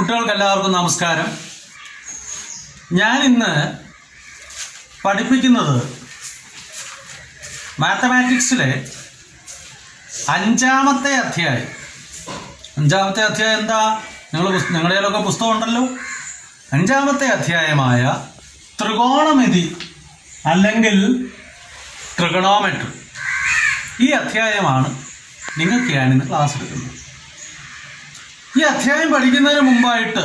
കുട്ടികൾക്ക് എല്ലാവർക്കും നമസ്കാരം ഞാൻ ഇന്ന് പഠിപ്പിക്കുന്നത് മാത്തമാറ്റിക്സിലെ അഞ്ചാമത്തെ അധ്യായം അഞ്ചാമത്തെ അധ്യായം എന്താ നിങ്ങൾ നിങ്ങളുടെ കയ്യിലൊക്കെ പുസ്തകം ഉണ്ടല്ലോ അഞ്ചാമത്തെ അധ്യായമായ ത്രികോണമിതി അല്ലെങ്കിൽ ട്രിഗണോമെട്രി ഈ അധ്യായമാണ് നിങ്ങൾക്ക് ഞാനിന്ന് ക്ലാസ് എടുക്കുന്നത് ഈ അധ്യായം പഠിക്കുന്നതിന് മുമ്പായിട്ട്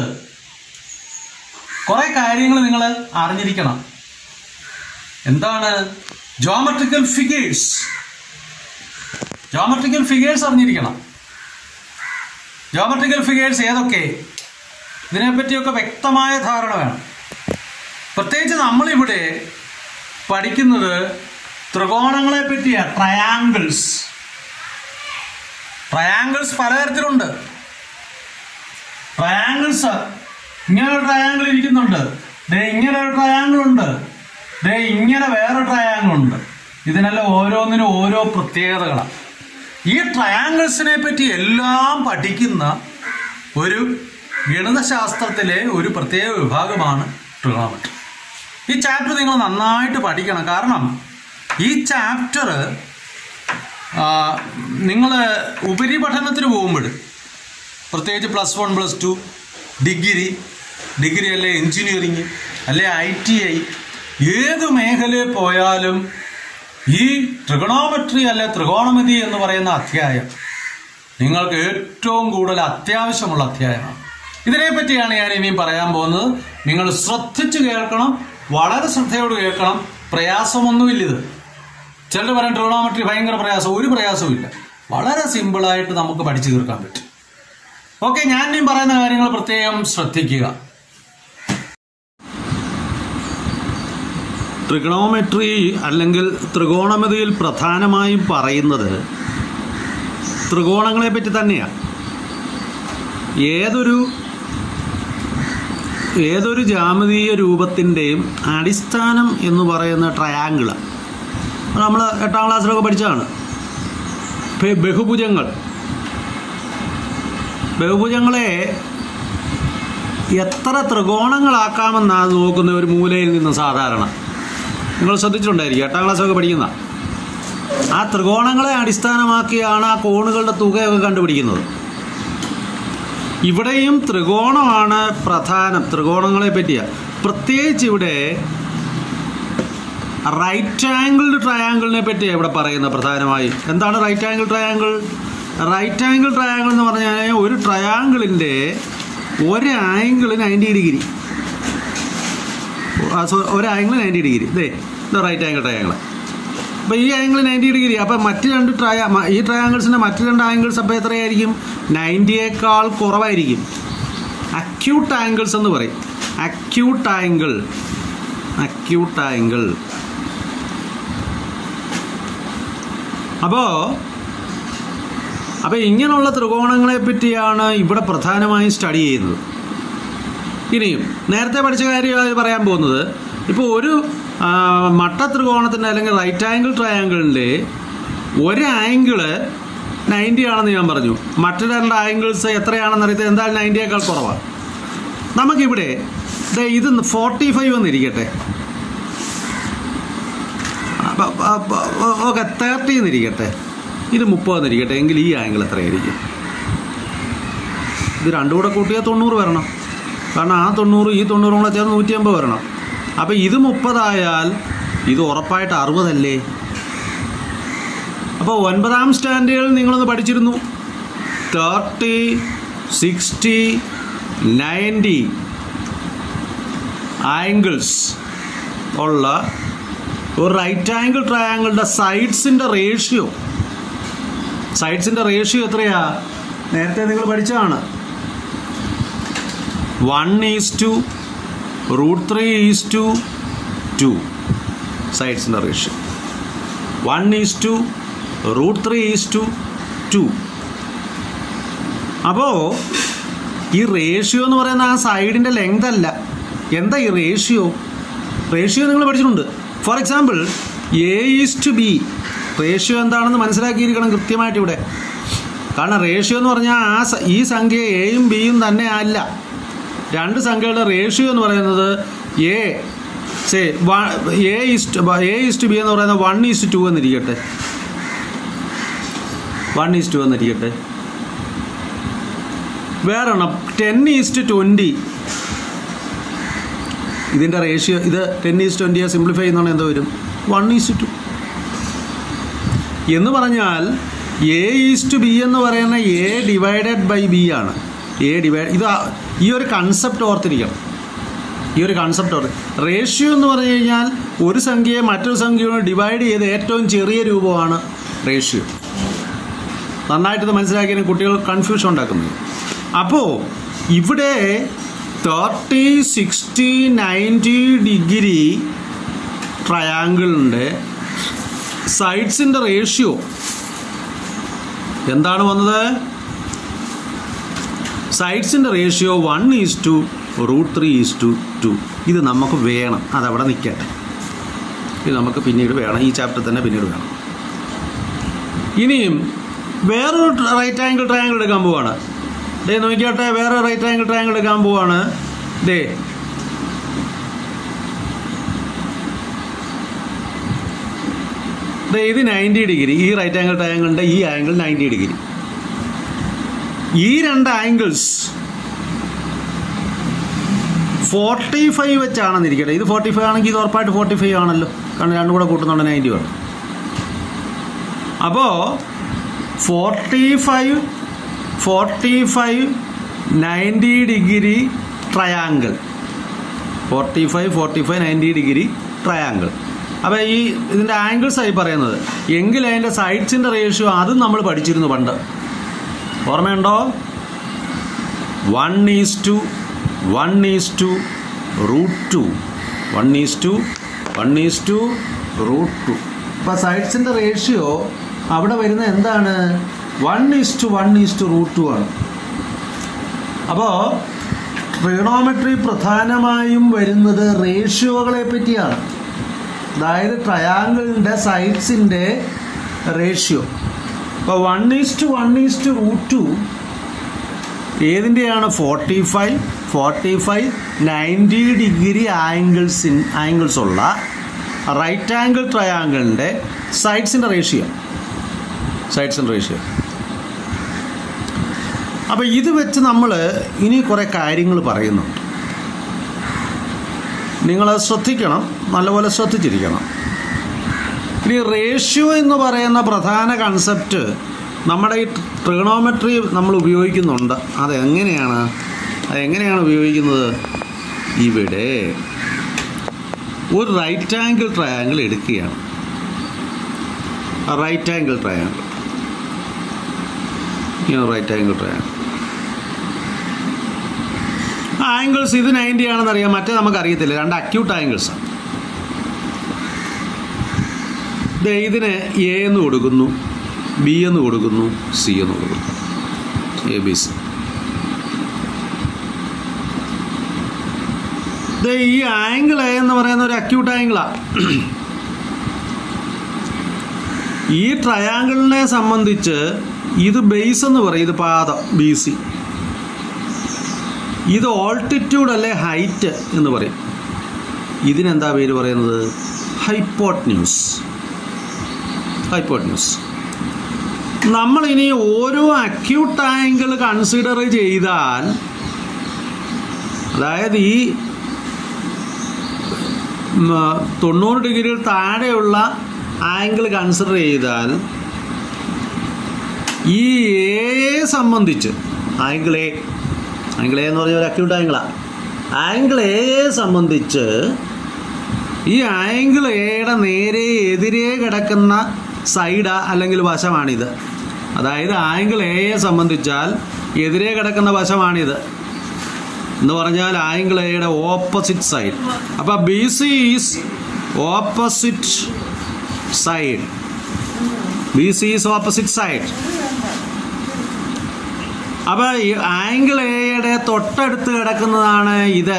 കുറെ കാര്യങ്ങൾ നിങ്ങൾ അറിഞ്ഞിരിക്കണം എന്താണ് ജോമെട്രിക്കൽ ഫിഗേഴ്സ് ജോമെട്രിക്കൽ ഫിഗേഴ്സ് അറിഞ്ഞിരിക്കണം ജോമെട്രിക്കൽ ഫിഗേഴ്സ് ഏതൊക്കെ ഇതിനെപ്പറ്റിയൊക്കെ വ്യക്തമായ ധാരണ വേണം പ്രത്യേകിച്ച് നമ്മളിവിടെ പഠിക്കുന്നത് ത്രികോണങ്ങളെ പറ്റിയ ട്രയാങ്കിൾസ് ട്രയാങ്കിൾസ് പലതരത്തിലുണ്ട് ട്രയാങ്കിൾസ് ഇങ്ങനെ ഒരു ട്രയാങ്കിൾ ഇരിക്കുന്നുണ്ട് ദേ ഇങ്ങനെ ഒരു ട്രയാങ്കിൾ ഉണ്ട് ദേ ഇങ്ങനെ വേറെ ട്രയാങ്കിൾ ഉണ്ട് ഇതിനെല്ലാം ഓരോന്നിനും ഓരോ പ്രത്യേകതകളാണ് ഈ ട്രയാങ്കിൾസിനെ പറ്റി എല്ലാം പഠിക്കുന്ന ഒരു ഗണിതശാസ്ത്രത്തിലെ ഒരു പ്രത്യേക വിഭാഗമാണ് ട്രിഗണോമെട്രി ഈ ചാപ്റ്റർ നിങ്ങൾ നന്നായിട്ട് പഠിക്കണം കാരണം ഈ ചാപ്റ്റർ നിങ്ങൾ ഉപരിപഠനത്തിന് പോകുമ്പോൾ പ്രത്യേകിച്ച് plus one plus two degree degree അല്ലെ എഞ്ചിനീയറിങ് അല്ലെ ഐ ടി ഐ ഏത് മേഖലയിൽ പോയാലും ഈ ട്രിഗണോമെട്രി അല്ലെ ത്രികോണമിതി എന്ന് പറയുന്ന അധ്യായം നിങ്ങൾക്ക് ഏറ്റവും കൂടുതൽ അത്യാവശ്യമുള്ള അധ്യായമാണ് ഇതിനെപ്പറ്റിയാണ് ഞാൻ ഇനിയും പറയാൻ പോകുന്നത് നിങ്ങൾ ശ്രദ്ധിച്ച് കേൾക്കണം വളരെ ശ്രദ്ധയോട് കേൾക്കണം പ്രയാസമൊന്നുമില്ല ഇത് ചിലർ പറയാൻ ട്രിഗണോമെട്രി ഭയങ്കര പ്രയാസം ഒരു പ്രയാസവും ഇല്ല വളരെ സിമ്പിളായിട്ട് നമുക്ക് പഠിച്ചു തീർക്കാൻ പറ്റും ഓക്കെ ഞാൻ ഇനിയും പറയുന്ന കാര്യങ്ങൾ പ്രത്യേകം ശ്രദ്ധിക്കുക ട്രിഗണോമെട്രി അല്ലെങ്കിൽ ത്രികോണമിതിയിൽ പ്രധാനമായും പറയുന്നത് ത്രികോണങ്ങളെ പറ്റി തന്നെയാണ് ഏതൊരു ഏതൊരു ജാമിതീയ രൂപത്തിൻ്റെയും അടിസ്ഥാനം എന്ന് പറയുന്ന ട്രയാങ്കിളാണ് നമ്മൾ എട്ടാം ക്ലാസ്സിലൊക്കെ പഠിച്ചതാണ് ബെ- ബഹുഭുജങ്ങൾ ബഹുഭുജങ്ങളെ എത്ര ത്രികോണങ്ങളാക്കാമെന്നാണ് നോക്കുന്ന ഒരു മൂലയിൽ നിന്ന് സാധാരണ നിങ്ങൾ ശ്രദ്ധിച്ചിട്ടുണ്ടായിരിക്കും എട്ടാം ക്ലാസ്സൊക്കെ പഠിക്കുന്ന ആ ത്രികോണങ്ങളെ അടിസ്ഥാനമാക്കിയാണ് ആ കോണുകളുടെ തുകയൊക്കെ കണ്ടുപിടിക്കുന്നത് ഇവിടെയും ത്രികോണമാണ് പ്രധാനം ത്രികോണങ്ങളെ പറ്റിയ പ്രത്യേകിച്ച് ഇവിടെ റൈറ്റ് ആംഗിൾഡ് ട്രയാങ്കിളിനെ പറ്റിയാണ് ഇവിടെ പറയുന്നത് പ്രധാനമായും എന്താണ് right angle triangle right angle triangle എന്ന് പറഞ്ഞാൽ ഒരു ട്രയാങ്കിളിൻ്റെ ഒരു ആംഗിൾ നയൻറ്റി ഡിഗ്രി ഒരു ആംഗിൾ നയൻറ്റി ഡിഗ്രി ഇതേ ഇത് റൈറ്റ് ആംഗിൾ ട്രയാങ്കിൾ അപ്പോൾ ഈ ആംഗിൾ നയൻറ്റി ഡിഗ്രി അപ്പോൾ മറ്റ് രണ്ട് ട്രയ മ- ഈ ട്രയാങ്കിൾസിൻ്റെ മറ്റ് രണ്ട് ആംഗിൾസ് അപ്പോൾ എത്രയായിരിക്കും നയൻറ്റിയേക്കാൾ കുറവായിരിക്കും അക്യൂട്ട് ആംഗിൾസ് എന്ന് പറയും അക്യൂട്ട് ആംഗിൾ അക്യൂട്ട് ആംഗിൾ അപ്പോൾ അപ്പോൾ ഇങ്ങനെയുള്ള ത്രികോണങ്ങളെ പറ്റിയാണ് ഇവിടെ പ്രധാനമായും സ്റ്റഡി ചെയ്യുന്നത് ഇനിയും നേരത്തെ പഠിച്ച കാര്യമാണ് പറയാൻ പോകുന്നത് ഇപ്പോൾ ഒരു ആ, മട്ട ത്രികോണത്തിൻ്റെ അല്ലെങ്കിൽ റൈറ്റ് ആംഗിൾ ട്രയാങ്കിളിൻ്റെ ഒരു ആംഗിള് നയൻറ്റി ആണെന്ന് ഞാൻ പറഞ്ഞു മറ്റു രണ്ട് ആംഗിൾസ് എത്രയാണെന്ന് അറിയത്തെ എന്തായാലും നയൻറ്റിയേക്കാൾ കുറവാണ് നമുക്കിവിടെ ദേ ഇത് ഫോർട്ടി ഫൈവ് എന്നിരിക്കട്ടെ ഓക്കെ തേർട്ടി എന്നിരിക്കട്ടെ ഇത് മുപ്പത് എന്നിരിക്കട്ടെ എങ്കിൽ ഈ ആംഗിൾ എത്രയായിരിക്കും ഇത് രണ്ടും കൂടെ കൂട്ടിയാൽ തൊണ്ണൂറ് വരണം കാരണം ആ തൊണ്ണൂറ് ഈ തൊണ്ണൂറും കൂടെ ചേർന്ന് നൂറ്റി അമ്പത് വരണം അപ്പം ഇത് മുപ്പതായാൽ ഇത് ഉറപ്പായിട്ട് അറുപതല്ലേ അപ്പോൾ ഒൻപതാം സ്റ്റാൻഡേർഡിൽ നിങ്ങളൊന്ന് പഠിച്ചിരുന്നു തേർട്ടി സിക്സ്റ്റി നയൻറ്റി ആംഗിൾസ് ഉള്ള ഒരു റൈറ്റ് ആംഗിൾ ട്രയാങ്കിളുടെ സൈഡ്സിൻ്റെ റേഷ്യോ സൈഡ്സിൻ്റെ റേഷ്യോ എത്രയാ നേരത്തെ നിങ്ങൾ പഠിച്ചതാണ് one is to root three is to two സൈഡ്സിൻ്റെ ratio one is to root three is to two അപ്പോൾ ഈ റേഷ്യോ എന്ന് പറയുന്ന ആ സൈഡിൻ്റെ ലെങ്ത് അല്ല എന്താ ഈ റേഷ്യോ റേഷ്യോ നിങ്ങൾ പഠിച്ചിട്ടുണ്ട് for example A is to B ratio എന്താണെന്ന് മനസ്സിലാക്കിയിരിക്കണം കൃത്യമായിട്ട് ഇവിടെ കാരണം റേഷ്യോ എന്ന് പറഞ്ഞാൽ ആ സ- ഈ സംഖ്യ എയും ബിയും തന്നെ അല്ല രണ്ട് സംഖ്യകളുടെ റേഷ്യോ എന്ന് പറയുന്നത് A say A is to A is to B എന്ന് പറയുന്നത് വൺ ഈസ്റ്റ് ടു എന്നിരിക്കട്ടെ വൺ ഈസ്റ്റ് ടു എന്നിരിക്കട്ടെ വേറെണ്ണം ടെൻ ഈസ്റ്റ് ട്വൻറ്റി ഇതിൻ്റെ റേഷ്യോ ഇത് ടെൻ ഈസ് ട്വൻറ്റിയെ സിംപ്ലിഫൈ ചെയ്യുന്നതാണ് എന്തോ വരും വൺ ഈസ് ടു എന്ന് പറഞ്ഞാൽ എ ഈസ് ടു ബി എന്ന് പറയുന്ന എ ഡിവൈഡഡ് ബൈ ബി ആണ് എ ഡിവൈഡ് ഇത് ആ- ഈ ഒരു കൺസെപ്റ്റ് ഓർത്തിരിക്കണം ഈ ഒരു കൺസെപ്റ്റ് ഓർത്ത് റേഷ്യോ എന്ന് പറഞ്ഞു കഴിഞ്ഞാൽ ഒരു സംഖ്യയെ മറ്റൊരു സംഖ്യയോട് ഡിവൈഡ് ചെയ്ത് ഏറ്റവും ചെറിയ രൂപമാണ് റേഷ്യോ നന്നായിട്ട് ഇത് മനസ്സിലാക്കിയാലും കുട്ടികൾ കൺഫ്യൂഷൻ ഉണ്ടാക്കുന്നത് അപ്പോൾ ഇവിടെ തേർട്ടി സിക്സ്റ്റി നയൻറ്റി ഡിഗ്രി ട്രയാങ്കിളിൻ്റെ സൈഡ്സിൻ്റെ റേഷ്യോ എന്താണ് വന്നത് സൈഡ്സിൻ്റെ ratio one is to root three is to two ഇത് നമുക്ക് വേണം അതവിടെ നിൽക്കട്ടെ ഇത് നമുക്ക് പിന്നീട് വേണം ഈ ചാപ്റ്റർ തന്നെ പിന്നീട് വേണം ഇനിയും വേറൊരു റൈറ്റ് ആംഗിൾ ട്രയാങ്കിൾ എടുക്കാൻ പോവാണ് ദേ നോക്കിയാട്ടെ വേറെ റൈറ്റ് ആംഗിൾ ട്രയാങ്കിൾ എടുക്കാൻ പോവാണ് ദേ ദേ ഇത് നയൻറ്റി ഡിഗ്രി ഈ റൈറ്റ് ആംഗിൾ ട്രയാങ്കിളിൻ്റെ ഈ ആംഗിൾ നയൻറ്റി ഡിഗ്രി ഈ രണ്ട് ആംഗിൾസ് ഫോർട്ടി ഫൈവ് വെച്ചാണെന്ന് ഇരിക്കട്ടെ ഇത് ഫോർട്ടി ഫൈവ് ആണെങ്കിൽ ഇത് ഉറപ്പായിട്ട് ഫോർട്ടി ഫൈവ് ആണല്ലോ കാരണം രണ്ടും കൂടെ കൂട്ടുന്നുണ്ട് നയൻറ്റി വേണം അപ്പോൾ forty five forty five ninety degree triangle forty five forty five ninety degree triangle അപ്പോൾ ഈ ഇതിൻ്റെ ആംഗിൾസ് ആയി പറയുന്നത് എങ്കിൽ അതിൻ്റെ സൈഡ്സിൻ്റെ റേഷ്യോ അതും നമ്മൾ പഠിച്ചിരുന്നു പണ്ട് ഓർമ്മയുണ്ടോ one is to one is to root two one is to one is to root two അപ്പോൾ സൈഡ്സിൻ്റെ റേഷ്യോ അവിടെ വരുന്ന എന്താണ് one is to one is to root two ആണ് അപ്പോൾ ട്രിഗണോമെട്രി പ്രധാനമായും വരുന്നത് റേഷ്യോകളെ പറ്റിയാണ് അതായത് ട്രയാങ്കിളിൻ്റെ സൈഡ്സിൻ്റെ റേഷ്യോ അപ്പോൾ one is to one is to root two ഏതിൻ്റെയാണ് forty five forty five ninety degree ആംഗിൾസിൻ ആംഗിൾസ് ഉള്ള റൈറ്റ് ആംഗിൾ ട്രയാങ്കിളിൻ്റെ സൈഡ്സിൻ്റെ റേഷ്യോ സൈഡ്സിൻ്റെ റേഷ്യോ അപ്പോൾ ഇത് വെച്ച് നമ്മൾ ഇനി കുറേ കാര്യങ്ങൾ പറയുന്നുണ്ട് നിങ്ങൾ ശ്രദ്ധിക്കണം നല്ലപോലെ ശ്രദ്ധിച്ചിരിക്കണം ഇനി റേഷ്യോ എന്ന് പറയുന്ന പ്രധാന കൺസെപ്റ്റ് നമ്മുടെ ഈ ട്രിഗണോമെട്രി നമ്മൾ ഉപയോഗിക്കുന്നുണ്ട് അതെങ്ങനെയാണ് അതെങ്ങനെയാണ് ഉപയോഗിക്കുന്നത് ഇവിടെ ഒരു റൈറ്റ് ആംഗിൾ ട്രയാങ്കിൾ എടുക്കുകയാണ് right angle triangle right angle triangle angles ഇത് നയൻറ്റി ആണെന്ന് അറിയാം മറ്റേ നമുക്ക് അറിയത്തില്ല രണ്ട് അക്യൂട്ട് ആംഗിൾസ് ദേ ഇതിന് എ എന്ന് കൊടുക്കുന്നു ബി എന്ന് കൊടുക്കുന്നു സി എന്ന് കൊടുക്കുന്നു എ ബി സി ദേ ഈ ആംഗിൾ എ എന്ന് പറയുന്ന ഒരു അക്യൂട്ട് ആംഗിളാണ് ഈ ട്രയാങ്കിളിനെ സംബന്ധിച്ച് ഇത് ബേസ് എന്ന് പറയും ഇത് പാദം ബി സി ഇത് ഓൾട്ടിറ്റ്യൂഡ് അല്ലെ ഹൈറ്റ് എന്ന് പറയും ഇതിനെന്താ പേര് പറയുന്നത് ഹൈപ്പോട്ട്ന്യൂസ് ഹൈപ്പോട്ട്ന്യൂസ് നമ്മൾ ഇനി ഓരോ അക്യൂട്ട് ആംഗിൾ കൺസിഡർ ചെയ്താൽ അതായത് ഈ ഉം, തൊണ്ണൂറ് ഡിഗ്രിയിൽ താഴെയുള്ള ആംഗിൾ കൺസിഡർ ചെയ്താൽ ഈ എയെ സംബന്ധിച്ച് ആംഗിൾ എ ആംഗിൾ എ എന്ന് പറഞ്ഞ ഒരു അക്യൂട്ട് ആംഗിളാണ് ആംഗിൾ എയെ സംബന്ധിച്ച് ഈ ആംഗിൾ എയുടെ നേരെ എതിരെ കിടക്കുന്ന സൈഡ് അല്ലെങ്കിൽ വശമാണിത് അതായത് ആംഗിൾ എയെ സംബന്ധിച്ചാൽ എതിരെ കിടക്കുന്ന വശമാണിത് എന്ന് പറഞ്ഞാൽ ആംഗിൾ എയുടെ ഓപ്പോസിറ്റ് സൈഡ് അപ്പോൾ B C is opposite side B C is opposite side അപ്പോൾ ഈ ആംഗിൾ എയുടെ തൊട്ടടുത്ത് കിടക്കുന്നതാണ് ഇത്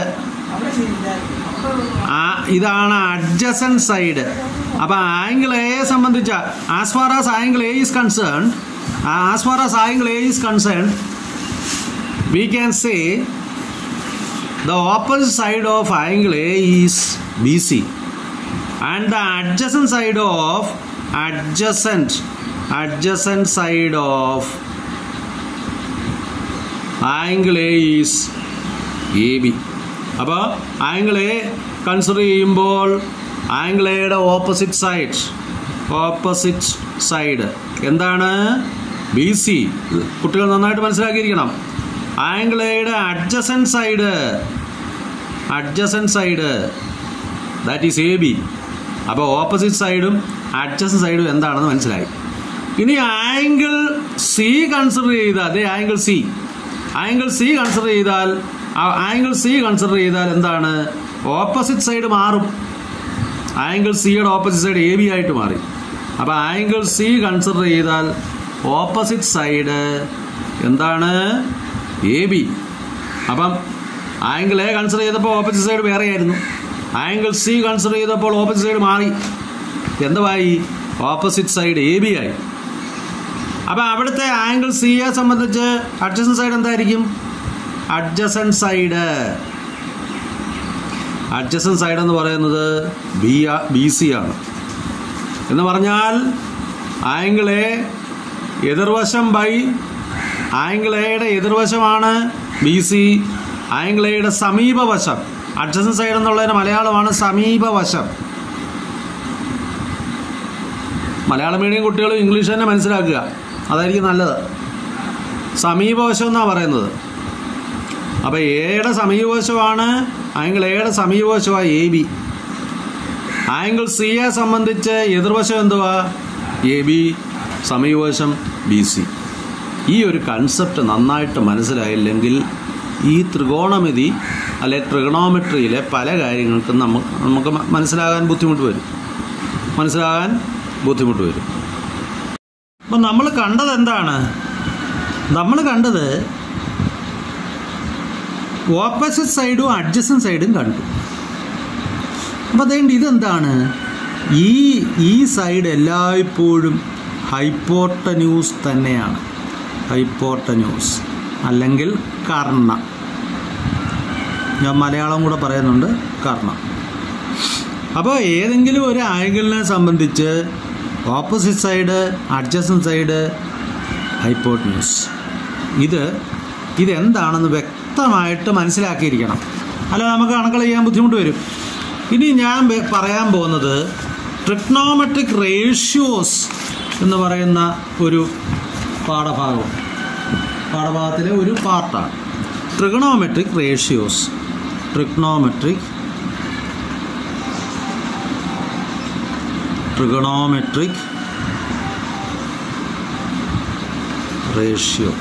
ആ ഇതാണ് അഡ്ജസൻ സൈഡ് അപ്പോൾ ആംഗിൾ എയെ സംബന്ധിച്ച as far as angle A is concern as far as angle A is concern we can say the opposite side of angle A is BC and the adjacent side of adjacent adjacent side of angle A is AB അപ്പോൾ angle A consider ചെയ്യുമ്പോൾ angle എയുടെ opposite side opposite side എന്താണ് B C കുട്ടികൾ നന്നായിട്ട് മനസ്സിലാക്കിയിരിക്കണം angle എയുടെ adjacent side adjacent side that is A B അപ്പോൾ opposite സൈഡും അഡ്ജസൻ സൈഡും എന്താണെന്ന് മനസ്സിലായി ഇനി ആംഗിൾ സി കൺസിഡർ ചെയ്താൽ അതേ angle C angle C consider ചെയ്താൽ ആംഗിൾ സി കൺസിഡർ ചെയ്താൽ എന്താണ് ഓപ്പോസിറ്റ് സൈഡ് മാറും ആംഗിൾ സിയുടെ ഓപ്പോസിറ്റ് സൈഡ് എ ബി ആയിട്ട് മാറി അപ്പോൾ ആംഗിൾ സി കൺസിഡർ ചെയ്താൽ ഓപ്പോസിറ്റ് സൈഡ് എന്താണ് എ ബി അപ്പം ആംഗിൾ എ കൺസിഡർ ചെയ്തപ്പോൾ ഓപ്പോസിറ്റ് സൈഡ് വേറെയായിരുന്നു ആംഗിൾ സി കൺസിഡർ ചെയ്തപ്പോൾ ഓപ്പോസിറ്റ് സൈഡ് മാറി എന്തുവായി ഓപ്പോസിറ്റ് സൈഡ് എ ബി ആയി അപ്പം അവിടുത്തെ ആംഗിൾ സിയെ സംബന്ധിച്ച് അഡ്ജസൻ സൈഡ് എന്തായിരിക്കും അഡ്ജസൻ സൈഡ് അഡ്ജസൻ സൈഡ് എന്ന് പറയുന്നത് ബി ബി സി ആണ് എന്ന് പറഞ്ഞാൽ ആംഗിൾ എ എതിർവശം ബൈ ആംഗിൾ എയുടെ എതിർവശമാണ് ബി സി ആംഗിൾ എയുടെ സമീപവശം അഡ്ജസൻ സൈഡ് എന്നുള്ളതിന് മലയാളമാണ് സമീപവശം മലയാളം മീഡിയം കുട്ടികൾ ഇംഗ്ലീഷ് തന്നെ മനസ്സിലാക്കുക അതായിരിക്കും നല്ലത് സമീപവശം എന്നാണ് പറയുന്നത് അപ്പോൾ എയുടെ സമീപവശമാണ് ആംഗിൾ എയുടെ സമീപവശമാണ് എ ബി ആംഗിൾ സിയെ സംബന്ധിച്ച് എതിർവശം എന്തുവാ എ ബി സമീപവശം ബി സി ഈ ഒരു കൺസെപ്റ്റ് നന്നായിട്ട് മനസ്സിലായില്ലെങ്കിൽ ഈ ത്രികോണമിതി അല്ലെ ട്രിഗണോമെട്രിയിലെ പല കാര്യങ്ങൾക്കും നമുക്ക് നമുക്ക് മനസ്സിലാകാൻ ബുദ്ധിമുട്ട് വരും മനസ്സിലാകാൻ ബുദ്ധിമുട്ട് വരും അപ്പം നമ്മൾ കണ്ടത് എന്താണ് നമ്മൾ കണ്ടത് ഓപ്പോസിറ്റ് സൈഡും അഡ്ജസൻ സൈഡും കണ്ടു അപ്പോൾ അതുകൊണ്ട് ഇതെന്താണ് ഈ ഈ സൈഡ് എല്ലായ്പ്പോഴും ഹൈപ്പോട്ടന്യൂസ് തന്നെയാണ് ഹൈപ്പോട്ടന്യൂസ് അല്ലെങ്കിൽ കർണ ഞാൻ മലയാളം കൂടെ പറയുന്നുണ്ട് കർണ അപ്പോൾ ഏതെങ്കിലും ഒരു ആംഗിളിനെ സംബന്ധിച്ച് opposite side adjacent side hypotenuse ഇത് ഇതെന്താണെന്ന് വ്യക്തമായിട്ട് മനസ്സിലാക്കിയിരിക്കണം അല്ല നമുക്ക് കണക്കുകൾ ചെയ്യാൻ ബുദ്ധിമുട്ട് വരും ഇനി ഞാൻ വെ- പറയാൻ പോകുന്നത് ട്രിഗ്നോമെട്രിക് റേഷ്യോസ് എന്ന് പറയുന്ന ഒരു പാഠഭാഗം പാഠഭാഗത്തിലെ ഒരു പാർട്ടാണ് trigonometric ratios trigonometric trigonometric ratio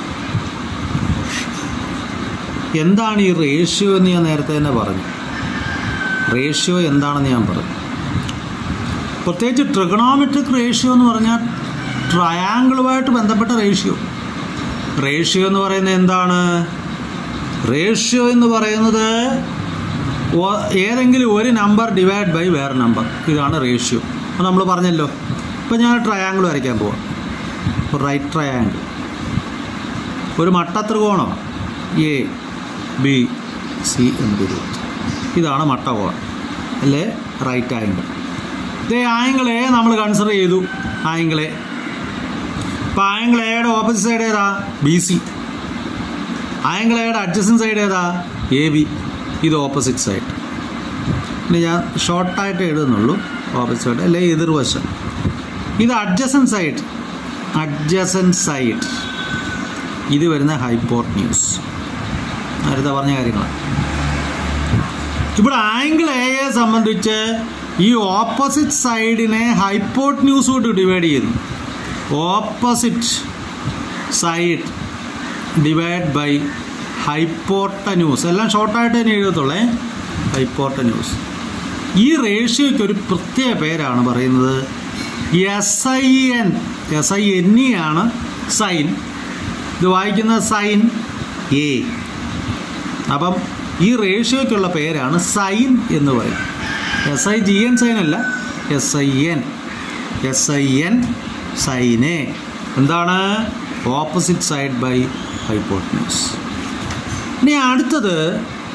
എന്താണ് ഈ റേഷ്യോ എന്ന് ഞാൻ നേരത്തെ തന്നെ പറഞ്ഞു റേഷ്യോ എന്താണെന്ന് ഞാൻ പറഞ്ഞു പ്രത്യേകിച്ച് ട്രിഗണോമെട്രിക് റേഷ്യോ എന്ന് പറഞ്ഞാൽ ട്രയാങ്കിളുമായിട്ട് ബന്ധപ്പെട്ട റേഷ്യോ റേഷ്യോ എന്ന് പറയുന്നത് എന്താണ് റേഷ്യോ എന്ന് പറയുന്നത് ഓ- ഏതെങ്കിലും ഒരു നമ്പർ ഡിവൈഡ് ബൈ വേറെ നമ്പർ ഇതാണ് റേഷ്യോ അത് നമ്മൾ പറഞ്ഞല്ലോ ഇപ്പം ഞാൻ ട്രയാങ്കിൾ വരയ്ക്കാൻ പോവാം റൈറ്റ് ട്രയാങ്കിൾ ഒരു മട്ടത്രികോണം എ ബി സി എന്നൊരു ഇതാണ് മട്ടകോണം അല്ലേ റൈറ്റ് ആംഗിൾ ഇതേ ആംഗിൾ എ നമ്മൾ കൺസിഡർ ചെയ്തു ആംഗിൾ എ ഇപ്പം ആംഗിൾ എയുടെ ഓപ്പോസിറ്റ് സൈഡ് ഏതാ ബി സി ആംഗിൾ എയുടെ അഡ്ജസൻ സൈഡ് ഏതാ എ ബി ഇത് ഓപ്പോസിറ്റ് സൈഡ് പിന്നെ ഞാൻ ഷോർട്ടായിട്ട് എഴുതുന്നുള്ളൂ ഓപ്പോസിറ്റ് സൈഡ് അല്ലെ എതിർവശം ഇത് അഡ്ജസൻ സൈഡ് അഡ്ജസൻ സൈഡ് ഇത് വരുന്ന ഹൈപ്പോർട്ട് ന്യൂസ് നേരത്തെ പറഞ്ഞ കാര്യങ്ങളാണ് ഇവിടെ ആംഗിൾ എയെ സംബന്ധിച്ച് ഈ ഓപ്പോസിറ്റ് സൈഡിനെ ഹൈപ്പോർട്ട് ന്യൂസ് കൊണ്ട് ഡിവൈഡ് ചെയ്യുന്നു opposite side divide by hypotenuse എല്ലാം ഷോർട്ടായിട്ട് തന്നെ എഴുതത്തുള്ളേ ഹൈപ്പോർട്ടന്യൂസ് ഈ റേഷ്യോയ്ക്ക് ഒരു പ്രത്യേക പേരാണ് പറയുന്നത് S I N S I N E ആണ് സൈൻ ഇത് വായിക്കുന്ന സൈൻ എ അപ്പം ഈ റേഷ്യോയ്ക്കുള്ള പേരാണ് സൈൻ എന്ന് പറയും S I G N sign അല്ല S I N S I N സൈനെ എന്താണ് ഓപ്പോസിറ്റ് സൈഡ് ബൈ ഹൈപ്പോട്ടനസ് ഇനി അടുത്തത്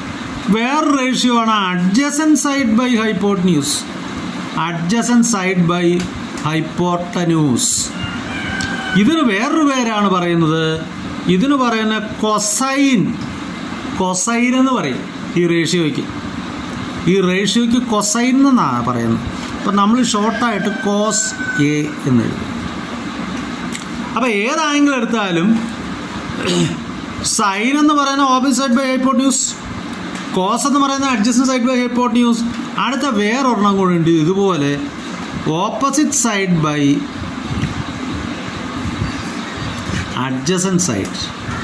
വേറെ റേഷ്യോ ആണ് adjacent side by hypotenuse adjacent side by hypotenuse ഇതിന് വേറൊരു പേരാണ് പറയുന്നത് ഇതിന് പറയുന്ന കൊസൈൻ കൊസൈൻ എന്ന് പറയും ഈ റേഷ്യോയ്ക്ക് ഈ റേഷ്യോയ്ക്ക് കൊസൈൻ എന്നാണ് പറയുന്നത് അപ്പം നമ്മൾ ഷോർട്ടായിട്ട് കോസ് എ എന്ന് എഴുതും അപ്പം ഏത് ആംഗിൾ എടുത്താലും സൈൻ എന്ന് പറയുന്ന opposite side by hypotenuse cos എന്ന് പറയുന്ന അഡ്ജസ്റ്റൻ സൈഡ് ബൈ ഹൈപ്പോട്ട്ന്യൂസ് അടുത്ത വേറൊരെണ്ണം കൂടെ ഉണ്ട് ഇതുപോലെ opposite side by adjacent side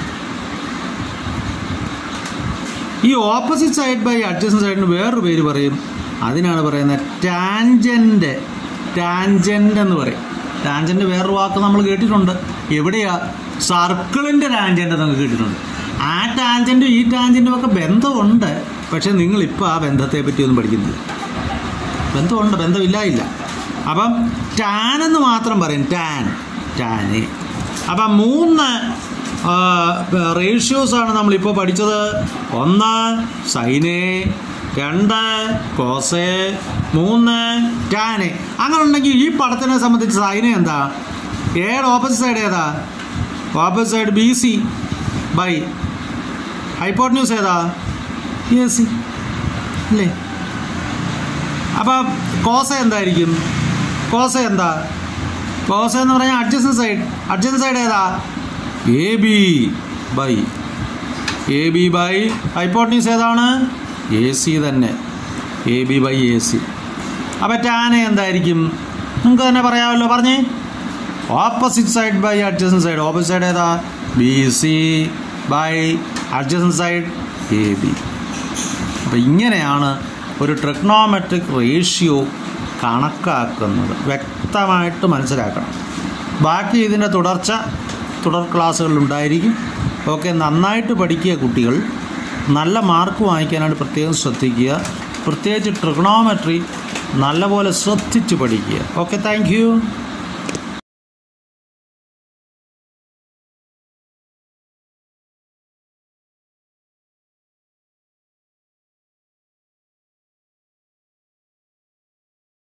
ഈ ഓപ്പോസിറ്റ് സൈഡ് ബൈ അഡ്ജസൻ സൈഡിന് വേറൊരു പേര് പറയും അതിനാണ് പറയുന്നത് ടാൻജൻ്റ് ടാൻജൻ്റ് എന്ന് പറയും ടാൻജൻ്റ് വേറൊരു വാക്ക് നമ്മൾ കേട്ടിട്ടുണ്ട് എവിടെയാ സർക്കിളിൻ്റെ ടാൻജൻ്റ് എന്നൊക്കെ കേട്ടിട്ടുണ്ട് ആ ടാൻജൻറ്റും ഈ ടാൻജൻറ്റും ഒക്കെ ബന്ധമുണ്ട് പക്ഷെ നിങ്ങളിപ്പോൾ ആ ബന്ധത്തെ പറ്റിയൊന്നും പഠിക്കുന്നില്ല ബന്ധമുണ്ട് ബന്ധമില്ല ഇല്ല അപ്പം ടാൻ എന്ന് മാത്രം പറയും ടാൻ ടാന് അപ്പം മൂന്ന് റേഷ്യോസ് ആണ് നമ്മളിപ്പോൾ പഠിച്ചത് ഒന്ന് സൈനെ രണ്ട് കോസെ മൂന്ന് ടാന് അങ്ങനെ ഉണ്ടെങ്കിൽ ഈ പടത്തിനെ സംബന്ധിച്ച് സൈന എന്താ ഏത് ഓപ്പോസിറ്റ് സൈഡ് ഏതാ opposite side B C by hypotenuse ഏതാ എ സി അല്ലേ അപ്പം കോസ എന്തായിരിക്കും കോസ എന്താ കോസ എന്ന് പറഞ്ഞാൽ അഡ്ജസ്റ്റൻ സൈഡ് അഡ്ജസ്റ്റൻ സൈഡ് ഏതാ A B by A B by hypotenuse ഏതാണ് എ സി തന്നെ A B by A C അപ്പം ടാന എന്തായിരിക്കും നിങ്ങൾക്ക് തന്നെ പറയാമല്ലോ പറഞ്ഞേ opposite side by adjacent side opposite side ഏതാ B C by adjacent side A B അപ്പം ഇങ്ങനെയാണ് ഒരു ട്രിഗ്നോമെട്രിക് റേഷ്യോ കണക്കാക്കുന്നത് വ്യക്തമായിട്ട് മനസ്സിലാക്കണം ബാക്കി ഇതിൻ്റെ തുടർച്ച തുടർ ക്ലാസ്സുകളിലുണ്ടായിരിക്കും ഓക്കെ നന്നായിട്ട് പഠിക്കുക കുട്ടികൾ നല്ല മാർക്ക് വാങ്ങിക്കാനായിട്ട് പ്രത്യേകം ശ്രദ്ധിക്കുക പ്രത്യേകിച്ച് ട്രിഗ്നോമെട്രി നല്ലപോലെ ശ്രദ്ധിച്ച് പഠിക്കുക ഓക്കെ താങ്ക്